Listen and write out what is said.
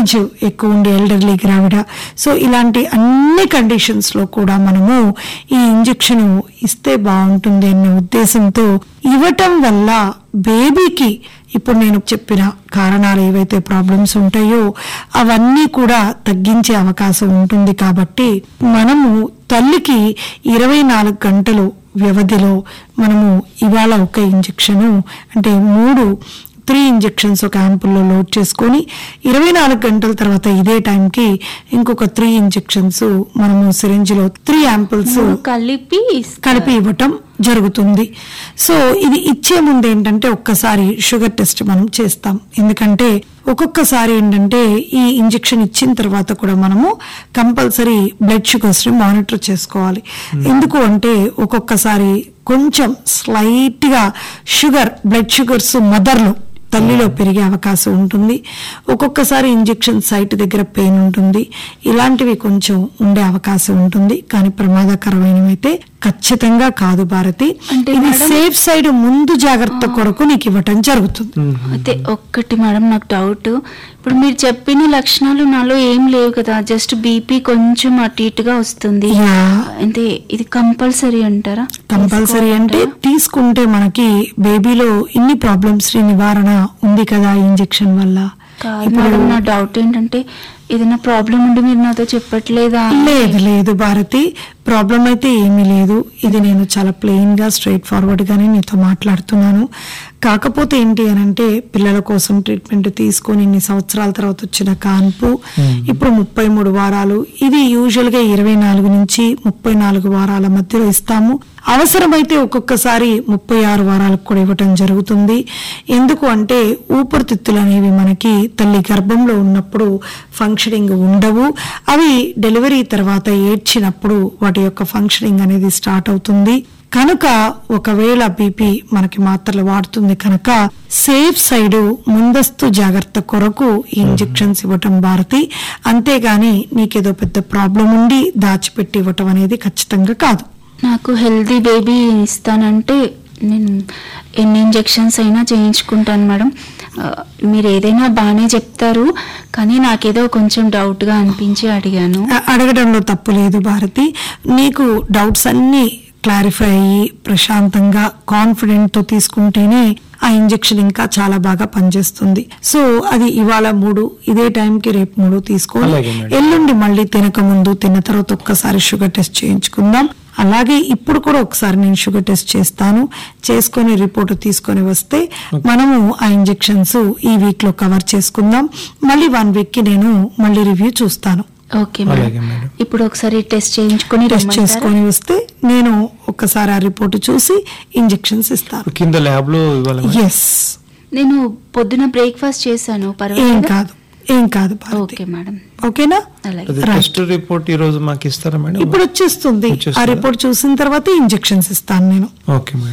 Age ఎక్కువ ఉండి elderly గ్రావిడ so ఇలాంటి అన్ని కండిషన్స్ లో కూడా మనము ఈ ఇంజెక్షన్ ఇస్తే బాగుంటుంది అనే ఉద్దేశంతో ఇవ్వటం వల్ల బేబీకి ఇప్పుడు నేను చెప్పిన కారణాలు ఏవైతే ప్రాబ్లమ్స్ ఉంటాయో అవన్నీ కూడా తగ్గించే అవకాశం ఉంటుంది కాబట్టి మనము తల్లికి ఇరవై నాలుగు గంటలు వ్యవధిలో మనము ఇవాళ ఒక ఇంజెక్షను అంటే మూడు త్రీ ఇంజెక్షన్స్ ఒక యాంపుల్లో లోడ్ చేసుకొని ఇరవై నాలుగు గంటల తర్వాత ఇదే టైంకి ఇంకొక త్రీ ఇంజెక్షన్స్ మనము సిరింజ్లో త్రీ యాంపుల్స్ మూడు కలిపి ఇస్తా- కలిపి ఇవ్వటం జరుగుతుంది సో ఇది ఇచ్చే ముందు ఏంటంటే ఒక్కసారి షుగర్ టెస్ట్ మనం చేస్తాం ఎందుకంటే ఒక్కొక్కసారి ఏంటంటే ఈ ఇంజెక్షన్ ఇచ్చిన తర్వాత కూడా మనము కంపల్సరీ బ్లడ్ షుగర్స్ ని మానిటర్ చేసుకోవాలి ఎందుకు అంటే ఒక్కొక్కసారి కొంచెం స్లైట్ గా షుగర్ బ్లడ్ షుగర్స్ మదర్లో తల్లిలో పెరిగే అవకాశం ఉంటుంది ఒక్కొక్కసారి ఇంజెక్షన్ సైట్ దగ్గర పెయిన్ ఉంటుంది ఇలాంటివి కొంచెం ఉండే అవకాశం ఉంటుంది కానీ ప్రమాదకరమైనవి అయితే ఖచ్చితంగా కాదు భారతి అంటే ఇది మేడం- సేఫ్ సైడ్ ముందు జాగ్రత్త కొరకు నీకు ఇవ్వటం జరుగుతుంది అయితే ఒక్కటి మేడం నాకు డౌట్ ఇప్పుడు మీరు చెప్పిన లక్షణాలు నాలో ఏం లేవు కదా జస్ట్ బీపీ కొంచెం అటు ఇటుగా వస్తుంది యా. అంటే ఇది కంపల్సరీ అంటారా కంపల్సరీ అంటే తీసుకుంటే మనకి బేబీలో ఇన్ని ప్రాబ్లమ్స్ నివారణ ఉంది కదా ఇంజెక్షన్ వల్ల కాదు మేడం నా డౌట్ ఏంటంటే ఏదైనా ప్రాబ్లం ఉండి మీరు నాతో చెప్పట్లేదా అని. లేదు లేదు భారతి ప్రాబ్లం అయితే ఏమీ లేదు ఇది నేను చాలా ప్లెయిన్ గా స్ట్రైట్ ఫార్వర్డ్ గానే నీతో మాట్లాడుతున్నాను కాకపోతే ఏంటి అని అంటే పిల్లల కోసం ట్రీట్మెంట్ తీసుకొని ఇన్ని సంవత్సరాల తర్వాత వచ్చిన కాన్పు ఇప్పుడు ముప్పై మూడు వారాలు ఇది యూజువల్ గా ఇరవై నాలుగు నుంచి ముప్పై నాలుగు వారాల మధ్యలో ఇస్తాము అవసరమైతే ఒక్కొక్కసారి ముప్పై ఆరు వారాలకు కూడా ఇవ్వటం జరుగుతుంది ఎందుకు అంటే ఊపిరితిత్తులు అనేవి మనకి తల్లి గర్భంలో ఉన్నప్పుడు ఫంక్షనింగ్ ఉండవు అవి డెలివరీ తర్వాత ఏడ్చినప్పుడు వాటి యొక్క ఫంక్షనింగ్ అనేది స్టార్ట్ అవుతుంది కనుక ఒకవేళ బీపీ మనకి మాత్రలు వాడుతుంది కనుక సేఫ్ సైడ్ ముందస్తు జాగ్రత్త కొరకు ఈ ఇంజెక్షన్స్ ఇవ్వటం భారతి అంతేగాని నీకేదో పెద్ద ప్రాబ్లం ఉండి దాచిపెట్టి ఇవ్వటం అనేది ఖచ్చితంగా కాదు నాకు హెల్దీ బేబీ ఇస్తానంటే నేను ఎన్ని ఇంజెక్షన్స్ అయినా చేయించుకుంటాను మేడం ఆ, మీరు ఏదైనా బాగానే చెప్తారు కానీ నాకేదో కొంచెం డౌట్గా అనిపించి అడిగాను అ- అడగడంలో తప్పు లేదు భారతి నీకు డౌట్స్ అన్ని క్లారిఫై అయ్యి ప్రశాంతంగా కాన్ఫిడెంట్ తో తీసుకుంటేనే ఆ ఇంజెక్షన్ ఇంకా చాలా బాగా పనిచేస్తుంది సో అది ఇవాళ మూడు ఇదే టైంకి రేపు మూడు తీసుకొని అలాగే మేడం. ఎల్లుండి మళ్ళీ తినక ముందు తిన్న తర్వాత ఒక్కసారి షుగర్ టెస్ట్ చేయించుకుందాం అలాగే ఇప్పుడు కూడా ఒకసారి నేను షుగర్ టెస్ట్ చేస్తాను చేసుకొని రిపోర్ట్ తీసుకొని వస్తే మనము ఆ ఇంజెక్షన్స్ ఈ వీక్ లో కవర్ చేసుకుందాం మళ్ళీ వన్ వీక్ కి నేను మళ్ళీ రివ్యూ చూస్తాను ఓకే అలాగే మేడం మేడం. ఇప్పుడు ఒకసారి టెస్ట్ చేయించుకొని టెస్ట్ రమ్మంటారా? చేసుకొని వస్తే నేను ఒక్కసారి ఆ రిపోర్ట్ చూసి ఇంజెక్షన్స్ ఇస్తాను కింద ల్యాబ్ లో ఇవ్వాలి మేడం. ఎస్ నేను పొద్దున బ్రేక్ఫాస్ట్ చేశాను ఏం పర్వాలేదు కాదు ఏం కాదు భారతి ఓకే మేడం ఓకేనా అలాగే అది Right. టెస్ట్ రిపోర్ట్ ఈ రోజు మాకు ఇస్తారా మేడం ఇప్పుడు వచ్చేస్తుంది ఆ వచ్చేస్తుందా? రిపోర్ట్ చూసిన తర్వాత ఇంజెక్షన్స్ ఇస్తాను నేను ఓకే మేడం